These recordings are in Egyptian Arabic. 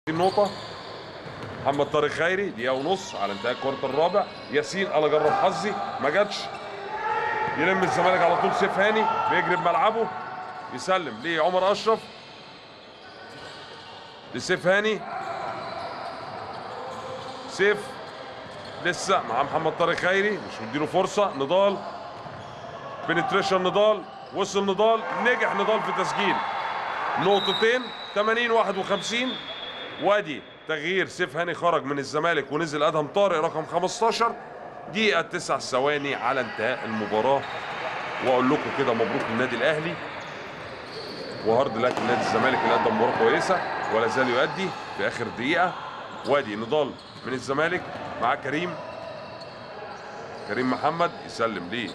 نقطة محمد طارق خيري دقيقة ونص على انتهاء الكوارتر الرابع ياسين قال اجرب حظي ما جاتش يلم الزمالك على طول سيف هاني بيجري بملعبه يسلم لعمر اشرف لسيف هاني سيف لسه مع محمد طارق خيري مش مديله فرصه نضال بنتريشن نضال وصل نضال نجح نضال في تسجيل نقطتين 80 51 وادي تغيير سيف هاني خرج من الزمالك ونزل ادهم طارق رقم 15 دقيقه 9 ثواني على انتهاء المباراه واقول لكم كده مبروك للنادي الاهلي وهارد لك نادي الزمالك اللي قدم مباراه كويسه ولا زال يؤدي في اخر دقيقه وادي نضال من الزمالك مع كريم كريم محمد يسلم ليه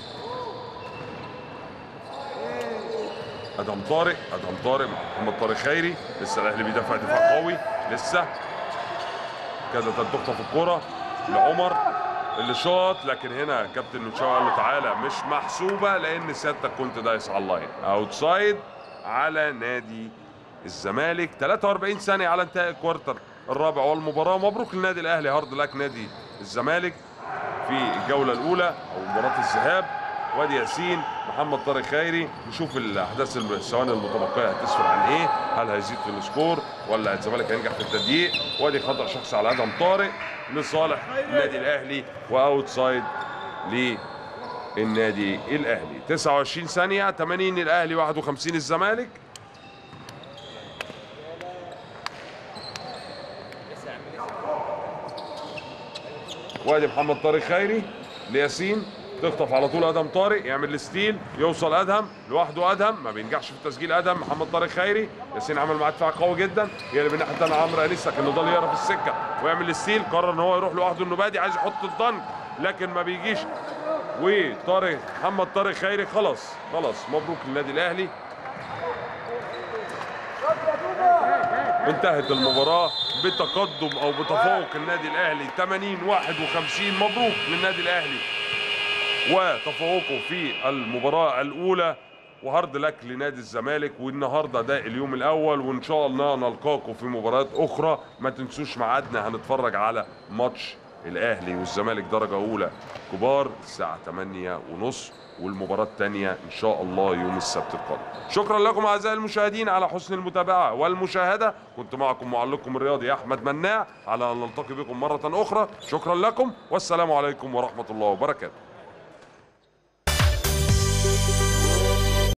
ادهم طارق ادهم طارق مع محمد طارق خيري لسه الاهلي بيدافع دفاع قوي لسه كده تخطف الكرة لعمر اللي شاط لكن هنا كابتن متشاو قال له تعالى مش محسوبه لان سيادتك كنت دايس على اللاين اوتسايد على نادي الزمالك 43 ثانيه على انتهاء الكوارتر الرابع والمباراه مبروك للنادي الاهلي هارد لك نادي الزمالك في الجوله الاولى او مباراه الذهاب وادي ياسين محمد طارق خيري نشوف الاحداث الثواني المتبقيه هتسفر عن ايه هل هيزيد في السكور ولا الزمالك هينجح في التضييق وادي خطا شخصي على ادم طارق لصالح النادي الاهلي واوتسايد للنادي الاهلي 29 ثانيه 80 الاهلي 51 الزمالك وادي محمد طارق خيري لياسين تخطف على طول ادهم طارق يعمل الستيل يوصل ادهم لوحده ادهم ما بينجحش في تسجيل ادهم محمد طارق خيري ياسين عمل معاه دفاع قوي جدا هي اللي من الناحيه الثانيه عمرو انيس لكن نضال يقرا في السكه ويعمل الستيل قرر ان هو يروح لوحده النبادي عايز يحط الضنك لكن ما بيجيش وطارق محمد طارق خيري خلاص خلاص مبروك للنادي الاهلي انتهت المباراة بتقدم او بتفوق النادي الاهلي 80 51 مبروك للنادي الاهلي وتفوقه في المباراة الاولى وهارد لك لنادي الزمالك والنهارده ده اليوم الاول وان شاء الله نلقاكم في مباريات اخرى ما تنسوش ميعادنا هنتفرج على ماتش الاهلي والزمالك درجه اولى كبار الساعه 8 ونص والمباراة الثانية إن شاء الله يوم السبت القادم. شكرا لكم أعزائي المشاهدين على حسن المتابعة والمشاهدة، كنت معكم معلقكم الرياضي أحمد مناع على أن نلتقي بكم مرة أخرى، شكرا لكم والسلام عليكم ورحمة الله وبركاته.